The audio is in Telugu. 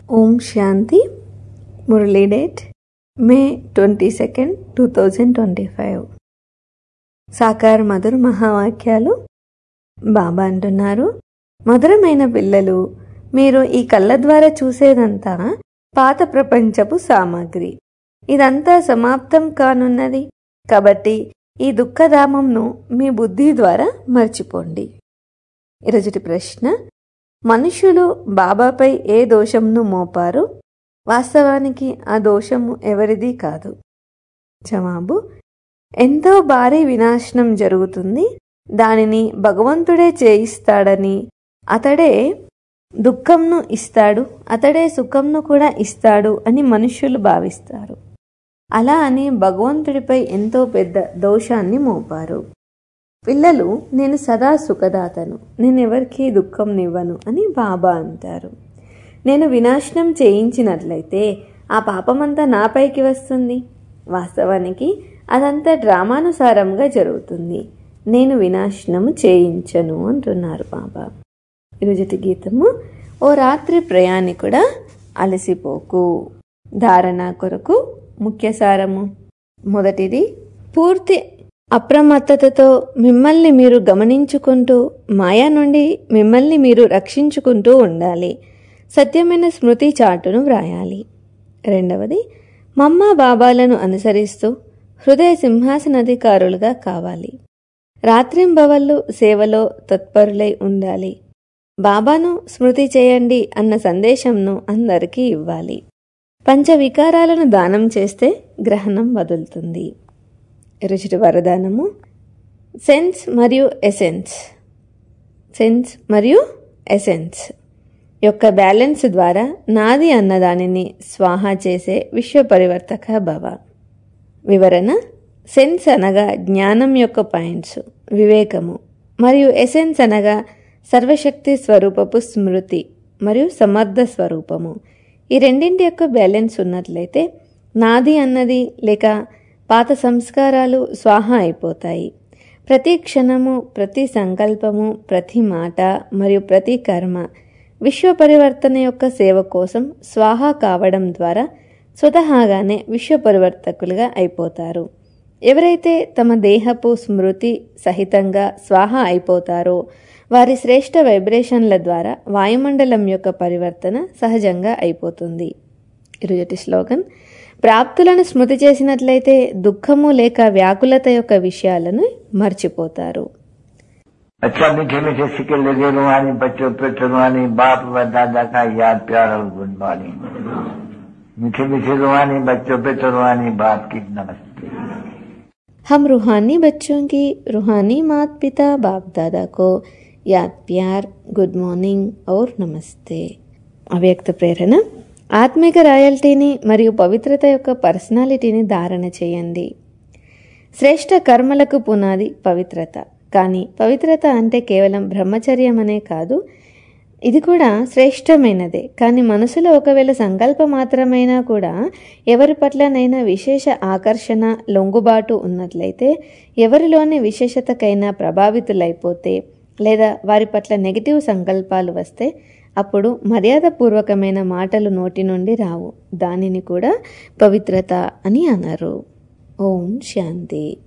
ఓం శాంతి Murali date May twenty second two thousand twenty five సాకార్ మధుర మహావాక్యాలు బాబా అంటున్నారు మధురమైన పిల్లలు మీరు ఈ కళ్ళ ద్వారా చూసేదంతా పాత ప్రపంచపు సామాగ్రి ఇదంతా సమాప్తం కానున్నది కాబట్టి ఈ దుఃఖధామంను మీ బుద్ధి ద్వారా మర్చిపోండి ఈరోజుటి ప్రశ్న మనుషులు బాబాపై ఏ దోషంను మోపారు వాస్తవానికి ఆ దోషము ఎవరిది కాదు జవాబు ఎంతో భారీ వినాశనం జరుగుతుంది దానిని భగవంతుడే చేయిస్తాడని అతడే దుఃఖంను ఇస్తాడు అతడే సుఖంను కూడా ఇస్తాడు అని మనుష్యులు భావిస్తారు అలా అని భగవంతుడిపై ఎంతో పెద్ద దోషాన్ని మోపారు పిల్లలు నేను సదా సుఖదాతను నేను ఎవరికి దుఃఖంనివ్వను అని బాబా అంటారు నేను వినాశనం చేయించినట్లయితే ఆ పాపమంతా నాపైకి వస్తుంది వాస్తవానికి అదంతా డ్రామానుసారంగా జరుగుతుంది నేను వినాశనము చేయించను అంటున్నారు బాబా ఈరోజుటి గీతము ఓ రాత్రి ప్రయాణికుడా అలసిపోకు ధారణ కొరకు ముఖ్య సారము మొదటిది పూర్తి అప్రమత్తతతో మిమ్మల్ని మీరు గమనించుకుంటూ మాయా నుండి మిమ్మల్ని మీరు రక్షించుకుంటూ ఉండాలి సత్యమైన స్మృతి చాటును వ్రాయాలి రెండవది మమ్మ బాబాలను అనుసరిస్తూ హృదయ సింహాసనాధికారులుగా కావాలి రాత్రింబవళ్ళు సేవలో తత్పరులై ఉండాలి బాబాను స్మృతి చేయండి అన్న సందేశంను అందరికీ ఇవ్వాలి పంచ వికారాలను దానం చేస్తే గ్రహణం వదులుతుంది రుచిటి వరదానము సెన్స్ మరియు ఎసెన్స్ సెన్స్ మరియు ఎసెన్స్ యొక్క బ్యాలెన్స్ ద్వారా నాది అన్నదానిని స్వాహా చేసే విశ్వ పరివర్తక భవ వివరణ సెన్స్ అనగా జ్ఞానం యొక్క పాయింట్స్ వివేకము మరియు ఎసెన్స్ అనగా సర్వశక్తి స్వరూపపు స్మృతి మరియు సమర్థ స్వరూపము ఈ రెండింటి యొక్క బ్యాలెన్స్ ఉన్నట్లయితే నాది అన్నది లేక పాత సంస్కారాలు స్వాహ అయిపోతాయి ప్రతి క్షణము ప్రతి సంకల్పము ప్రతి మాట మరియు ప్రతి కర్మ విశ్వ పరివర్తన యొక్క సేవ కోసం స్వాహ కావడం ద్వారా స్వతహాగానే విశ్వ పరివర్తకులుగా అయిపోతారు ఎవరైతే తమ దేహపు స్మృతి సహితంగా స్వాహ అయిపోతారో వారి శ్రేష్ఠ వైబ్రేషన్ల ద్వారా వాయుమండలం యొక్క పరివర్తన సహజంగా అయిపోతుంది ఇరుజటి స్లోగన్ ప్రాప్తులను స్మృతి చేసినట్లయితే దుఃఖము లేక వ్యాకులత యొక్క విషయాలను మర్చిపోతారు अच्छा मीठे मीठे सिक्के लगे रुहानी बच्चों पे रुहानी बाप व दादा का याद प्यार और गुड मॉर्निंग मीठे मीठे रुहानी बच्चों पे रुहानी बाप की नमस्ते हम रूहानी बच्चों की रूहानी मात पिता बाप दादा को याद प्यार గుడ్ మార్నింగ్ ఔర్ నమస్తే అవ్యక్త ప్రేరణ ఆత్మిక రాయల్టీని మరియు పవిత్రత యొక్క పర్సనాలిటీని ధారణ చేయండి శ్రేష్ఠ కర్మలకు పునాది పవిత్రత కానీ పవిత్రత అంటే కేవలం బ్రహ్మచర్యం అనే కాదు ఇది కూడా శ్రేష్టమైనదే కానీ మనసులో ఒకవేళ సంకల్ప మాత్రమైనా కూడా ఎవరి పట్లనైనా విశేష ఆకర్షణ లొంగుబాటు ఉన్నట్లయితే ఎవరిలోని విశేషతకైనా ప్రభావితులైపోతే లేదా వారి పట్ల నెగిటివ్ సంకల్పాలు వస్తే అప్పుడు మర్యాదపూర్వకమైన మాటలు నోటి నుండి రావు దానిని కూడా పవిత్రత అని అన్నారు ఓం శాంతి